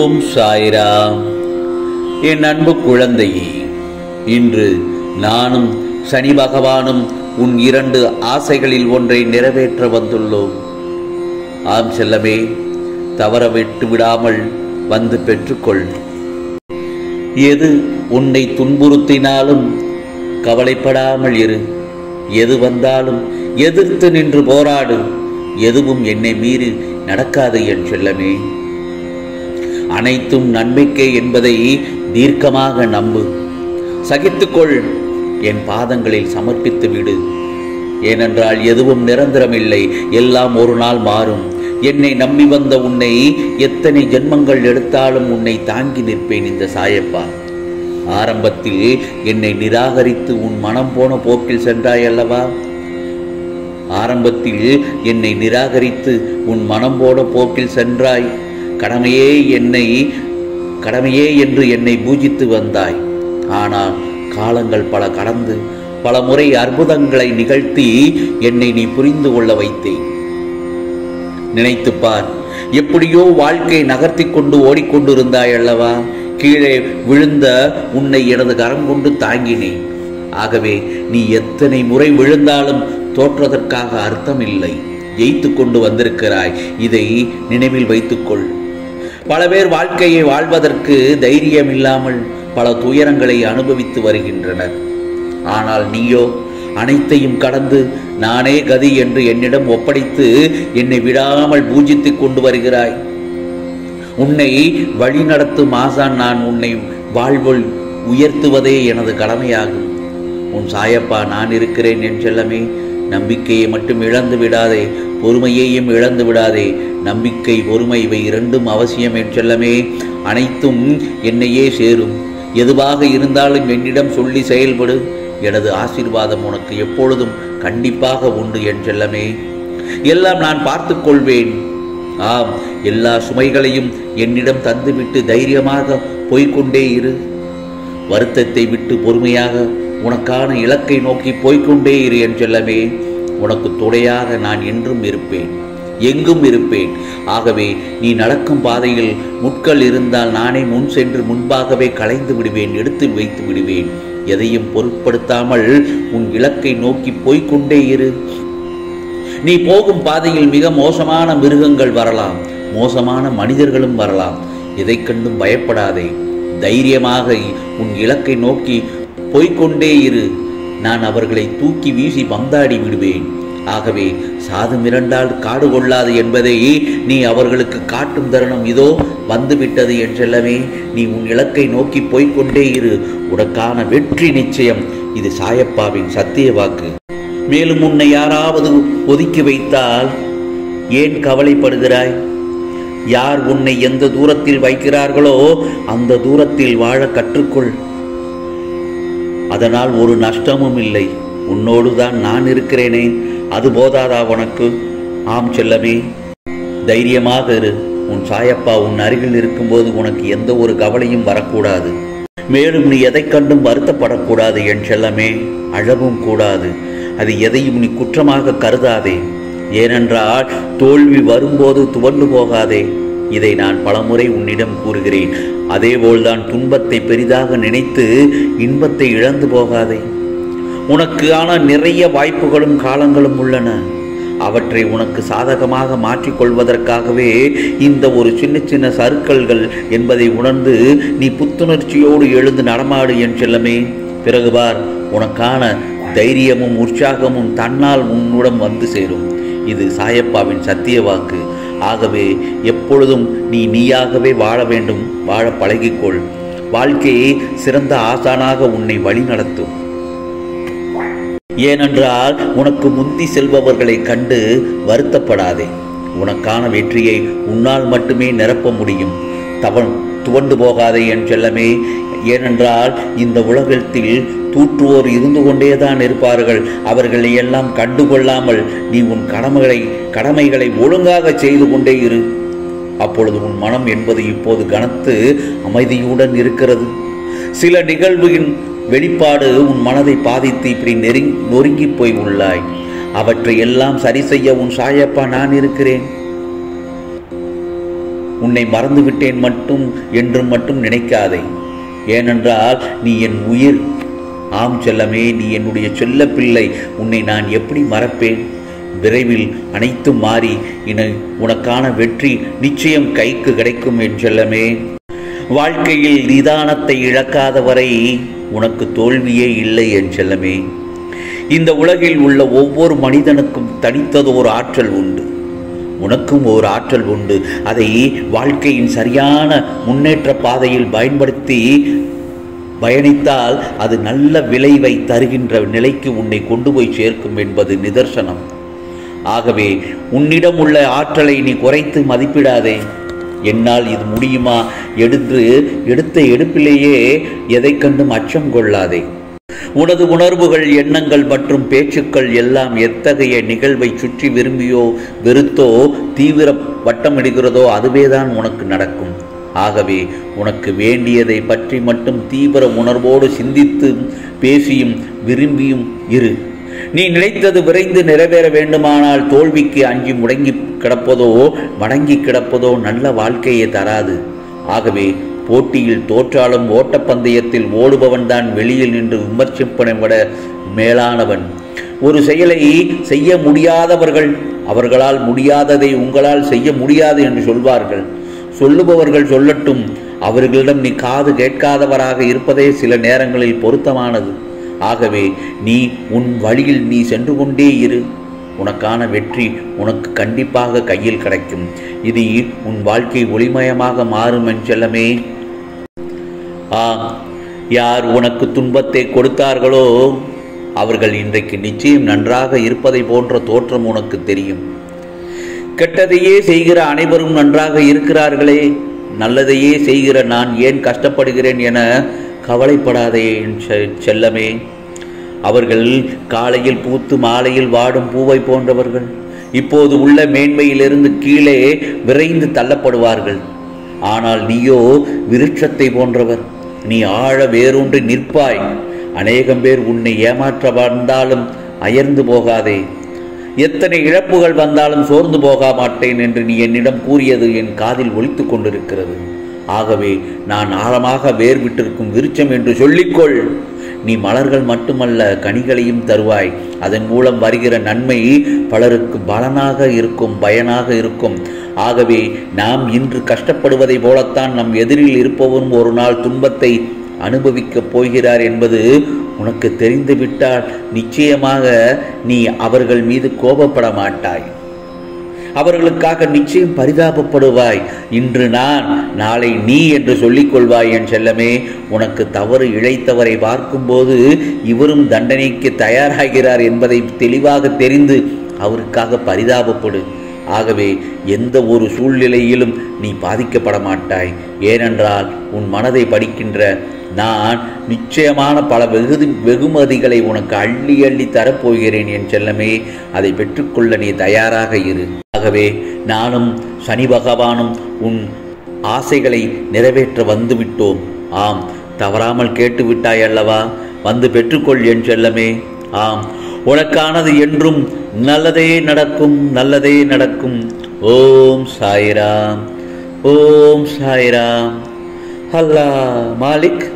ஓம் சாய்ராம் என் அன்பு குழந்தையே இன்று நானும் சனி பகவானும் உன் இரண்டு ஆசைகளில் ஒன்றை நிறைவேற்ற வந்துள்ளோம் ஆம் செல்லமே தவற விட்டு விடாமல் வந்து பெற்றுக்கொள் எது உன்னை துன்புறுத்தினாலும் கவலைப்படாமல் இரு எது வந்தாலும் எதிர்த்து நின்று போராடு எதுவும் என்னை மீறி நடக்காது என் செல்லமே அனைத்தும் நன்மைக்கே என்பதை தீர்க்கமாக நம்பு சகித்துக்கொள் என் பாதங்களில் சமர்ப்பித்து விடு ஏனென்றால் எதுவும் நிரந்தரமில்லை எல்லாம் ஒரு நாள் மாறும் என்னை நம்பி வந்த உன்னை எத்தனை ஜென்மங்கள் எடுத்தாலும் உன்னை தாங்கி நிற்பேன் இந்த சாயப்பா ஆரம்பத்தில் என்னை நிராகரித்து உன் மனம் போன போக்கில் சென்றாய் அல்லவா ஆரம்பத்தில் என்னை நிராகரித்து உன் மனம் போன போக்கில் சென்றாய் கடமையே என்னை கடமையே என்று என்னை பூஜித்து வந்தாய் ஆனால் காலங்கள் பல கடந்து பல முறை அற்புதங்களை நிகழ்த்தி என்னை நீ புரிந்து கொள்ள வைத்தேன் நினைத்துப் பார் எப்படியோ வாழ்க்கை நகர்த்தி கொண்டு ஓடிக்கொண்டிருந்தாய் அல்லவா கீழே விழுந்த உன்னை எனது கரம் கொண்டு தாங்கினேன் ஆகவே நீ எத்தனை முறை விழுந்தாலும் தோற்றதற்காக அர்த்தம் இல்லை ஜெயித்து கொண்டு வந்திருக்கிறாய் இதை நினைவில் வைத்துக்கொள் பல பேர் வாழ்க்கையை வாழ்வதற்கு தைரியம் இல்லாமல் பல துயரங்களை அனுபவித்து வருகின்றனர் ஆனால் நீயோ அனைத்தையும் கடந்து நானே கதி என்று என்னிடம் ஒப்படைத்து என்னை விடாமல் பூஜித்து கொண்டு வருகிறாய் உன்னை வழி நடத்தும் ஆசான் நான் உன்னை வாழ்வுள் உயர்த்துவதே எனது கடமையாகும் உன் சாயப்பா நான் இருக்கிறேன் என் செல்லமே நம்பிக்கையை மட்டும் இழந்து விடாதே பொறுமையையும் இழந்து விடாதே நம்பிக்கை பொறுமை இவை இரண்டும் அவசியம் என் செல்லமே அனைத்தும் என்னையே சேரும் எதுவாக இருந்தாலும் என்னிடம் சொல்லி செயல்படு எனது ஆசீர்வாதம் உனக்கு எப்பொழுதும் கண்டிப்பாக உண்டு என் செல்லமே எல்லாம் நான் பார்த்துக் கொள்வேன் ஆம் எல்லா சுமைகளையும் என்னிடம் தந்துவிட்டு தைரியமாக போய்க்கொண்டே இரு வருத்தத்தை விட்டு பொறுமையாக உனக்கான இலக்கை நோக்கி போய்க்கொண்டே இரு என் செல்லமே உனக்கு துணையாக நான் என்றும் இருப்பேன் எங்கும் இருப்பேன் ஆகவே நீ நடக்கும் பாதையில் முட்கள் இருந்தால் நானே முன் சென்று முன்பாகவே களைந்து விடுவேன் எடுத்து வைத்து விடுவேன் எதையும் பொருட்படுத்தாமல் உன் இலக்கை நோக்கி போய்க்கொண்டே இரு நீ போகும் பாதையில் மிக மோசமான மிருகங்கள் வரலாம் மோசமான மனிதர்களும் வரலாம் எதை கண்டும் பயப்படாதே தைரியமாக உன் இலக்கை நோக்கி போய்க்கொண்டே இரு நான் அவர்களை தூக்கி வீசி பந்தாடி விடுவேன் ஆகவே சாது மிரண்டால் காடு கொள்ளாது என்பதை நீ அவர்களுக்கு காட்டும் தருணம் இதோ வந்துவிட்டது என்றெல்லவே நீ உன் இலக்கை நோக்கி போய்க்கொண்டே இரு உனக்கான வெற்றி நிச்சயம் இது சாயப்பாவின் சத்திய வாக்கு மேலும் உன்னை யாராவது ஒதுக்கி வைத்தால் ஏன் கவலைப்படுகிறாய் யார் உன்னை எந்த தூரத்தில் வைக்கிறார்களோ அந்த தூரத்தில் வாழ கற்றுக்கொள் அதனால் ஒரு நஷ்டமும் இல்லை உன்னோடு தான் நான் இருக்கிறேனே அது போதாதா உனக்கு ஆம் செல்லமே தைரியமாக இரு உன் சாயப்பா உன் அருகில் இருக்கும்போது உனக்கு எந்த ஒரு கவலையும் வரக்கூடாது மேலும் நீ எதை கண்டும் வருத்தப்படக்கூடாது என் செல்லமே அழவும் கூடாது அது எதையும் நீ குற்றமாக கருதாதே ஏனென்றால் தோல்வி வரும்போது துவண்டு போகாதே இதை நான் பலமுறை உன்னிடம் கூறுகிறேன் அதேபோல்தான் துன்பத்தை பெரிதாக நினைத்து இன்பத்தை இழந்து போகாதே உனக்கு ஆனால் நிறைய வாய்ப்புகளும் காலங்களும் உள்ளன அவற்றை உனக்கு சாதகமாக மாற்றிக்கொள்வதற்காகவே இந்த ஒரு சின்ன சின்ன சறுக்கல்கள் என்பதை உணர்ந்து நீ புத்துணர்ச்சியோடு எழுந்து நடமாடு என் செல்லமே பிறகு பார் உனக்கான தைரியமும் உற்சாகமும் தன்னால் உன்னுடன் வந்து சேரும் இது சாயப்பாவின் சத்திய வாக்கு ஆகவே எப்பொழுதும் நீ நீயாகவே வாழ வேண்டும் வாழ பழகிக்கொள் வாழ்க்கையை சிறந்த ஆசானாக உன்னை வழிநடத்தும் ஏனென்றால் உனக்கு முந்தி செல்பவர்களை கண்டு வருத்தப்படாதே உனக்கான வெற்றியை உன்னால் மட்டுமே நிரப்ப முடியும் தவன் துவண்டு போகாதே என் செல்லமே ஏனென்றால் இந்த உலகத்தில் தூற்றுவோர் இருந்து கொண்டேதான் இருப்பார்கள் அவர்களை எல்லாம் கண்டுகொள்ளாமல் நீ உன் கடமைகளை கடமைகளை ஒழுங்காக செய்து கொண்டே இரு அப்பொழுது உன் மனம் என்பது இப்போது கனத்து அமைதியுடன் இருக்கிறது சில நிகழ்வின் வெளிப்பாடு உன் மனதை பாதித்து இப்படி நெருங்கி நொறுங்கி போய் உள்ளாய் அவற்றை எல்லாம் சரி செய்ய உன் சாயப்பா நான் இருக்கிறேன் உன்னை மறந்துவிட்டேன் மட்டும் என்றும் மட்டும் நினைக்காதே ஏனென்றால் நீ என் உயிர் ஆம் செல்லமே நீ என்னுடைய செல்ல பிள்ளை உன்னை நான் எப்படி மறப்பேன் விரைவில் அனைத்தும் மாறி இன உனக்கான வெற்றி நிச்சயம் கைக்கு கிடைக்கும் என் செல்லமே வாழ்க்கையில் நிதானத்தை இழக்காதவரை உனக்கு தோல்வியே இல்லை என் செல்லமே இந்த உலகில் உள்ள ஒவ்வொரு மனிதனுக்கும் தனித்ததோர் ஆற்றல் உண்டு உனக்கும் ஒரு ஆற்றல் உண்டு அதை வாழ்க்கையின் சரியான முன்னேற்ற பாதையில் பயன்படுத்தி பயணித்தால் அது நல்ல விளைவை தருகின்ற நிலைக்கு உன்னை கொண்டு போய் சேர்க்கும் என்பது நிதர்சனம் ஆகவே உன்னிடம் உள்ள ஆற்றலை நீ குறைத்து மதிப்பிடாதே என்னால் இது முடியுமா எடுத்து எடுத்த எடுப்பிலேயே எதை கண்டும் அச்சம் கொள்ளாதே உனது உணர்வுகள் எண்ணங்கள் மற்றும் பேச்சுக்கள் எல்லாம் எத்தகைய நிகழ்வை சுற்றி விரும்பியோ வெறுத்தோ தீவிர வட்டமிடுகிறதோ அதுவேதான் உனக்கு நடக்கும் ஆகவே உனக்கு வேண்டியதை பற்றி மட்டும் தீவிர உணர்வோடு சிந்தித்து பேசியும் விரும்பியும் இரு நீ நினைத்தது விரைந்து நிறைவேற வேண்டுமானால் தோல்விக்கு அஞ்சி முடங்கி கிடப்பதோ மடங்கி கிடப்பதோ நல்ல வாழ்க்கையை தராது ஆகவே போட்டியில் தோற்றாலும் ஓட்டப்பந்தயத்தில் ஓடுபவன் தான் வெளியில் நின்று விமர்சிப்பனை விட மேலானவன் ஒரு செயலை செய்ய முடியாதவர்கள் அவர்களால் முடியாததை உங்களால் செய்ய முடியாது என்று சொல்வார்கள் சொல்லுபவர்கள் சொல்லட்டும் அவர்களிடம் நீ காது கேட்காதவராக இருப்பதே சில நேரங்களில் பொருத்தமானது ஆகவே நீ உன் வழியில் நீ சென்று கொண்டே இரு உனக்கான வெற்றி உனக்கு கண்டிப்பாக கையில் கிடைக்கும் இது உன் வாழ்க்கை ஒளிமயமாக மாறும் என் செல்லமே ஆம் யார் உனக்கு துன்பத்தை கொடுத்தார்களோ அவர்கள் இன்றைக்கு நிச்சயம் நன்றாக இருப்பதை போன்ற தோற்றம் உனக்கு தெரியும் கெட்டதையே செய்கிற அனைவரும் நன்றாக இருக்கிறார்களே நல்லதையே செய்கிற நான் ஏன் கஷ்டப்படுகிறேன் என கவலைப்படாதே என் செ- செல்லமே அவர்கள் காலையில் பூத்து மாலையில் வாடும் பூவை போன்றவர்கள் இப்போது உள்ள மேன்மையிலிருந்து கீழே விரைந்து தள்ளப்படுவார்கள் ஆனால் நீயோ விருட்சத்தை போன்றவர் நீ ஆழ வேரூன்றி நிற்பாய் அநேகம் பேர் உன்னை ஏமாற்ற வந்தாலும் அயர்ந்து போகாதே எத்தனை இழப்புகள் வந்தாலும் சோர்ந்து போக மாட்டேன் என்று நீ என்னிடம் கூறியது என் காதில் ஒலித்துக் கொண்டிருக்கிறது ஆகவே நான் ஆழமாக வேர் விட்டிருக்கும் விருட்சம் என்று சொல்லிக்கொள் நீ மலர்கள் மட்டுமல்ல கனிகளையும் தருவாய் அதன் மூலம் வருகிற நன்மை பலருக்கு பலனாக இருக்கும் பயனாக இருக்கும் ஆகவே நாம் இன்று கஷ்டப்படுவதை போலத்தான் நம் எதிரில் இருப்பவரும் ஒரு நாள் துன்பத்தை அனுபவிக்கப் போகிறார் என்பது உனக்கு தெரிந்துவிட்டால் நிச்சயமாக நீ அவர்கள் மீது கோபப்பட மாட்டாய் அவர்களுக்காக நிச்சயம் பரிதாபப்படுவாய் இன்று நான் நாளை நீ என்று சொல்லிக் கொள்வாய் என் செல்லமே உனக்கு தவறு இழைத்தவரை பார்க்கும்போது இவரும் தண்டனைக்கு தயாராகிறார் என்பதை தெளிவாக தெரிந்து அவருக்காக பரிதாபப்படு ஆகவே எந்த ஒரு சூழ்நிலையிலும் நீ பாதிக்கப்பட மாட்டாய் ஏனென்றால் உன் மனதை படிக்கின்ற நான் நிச்சயமான பல வெகுதி வெகுமதிகளை உனக்கு அள்ளி அள்ளி தரப்போகிறேன் என் செல்லமே அதை பெற்றுக்கொள்ள நீ தயாராக இரு ஆகவே நானும் சனி பகவானும் உன் ஆசைகளை நிறைவேற்ற வந்துவிட்டோம் ஆம் தவறாமல் கேட்டு விட்டாய் அல்லவா வந்து பெற்றுக்கொள் என் செல்லமே ஆம் உனக்கானது என்றும் நல்லதே நடக்கும் நல்லதே நடக்கும் ஓம் சாய்ராம் ஓம் சாய்ராம் அல்லா மாலிக்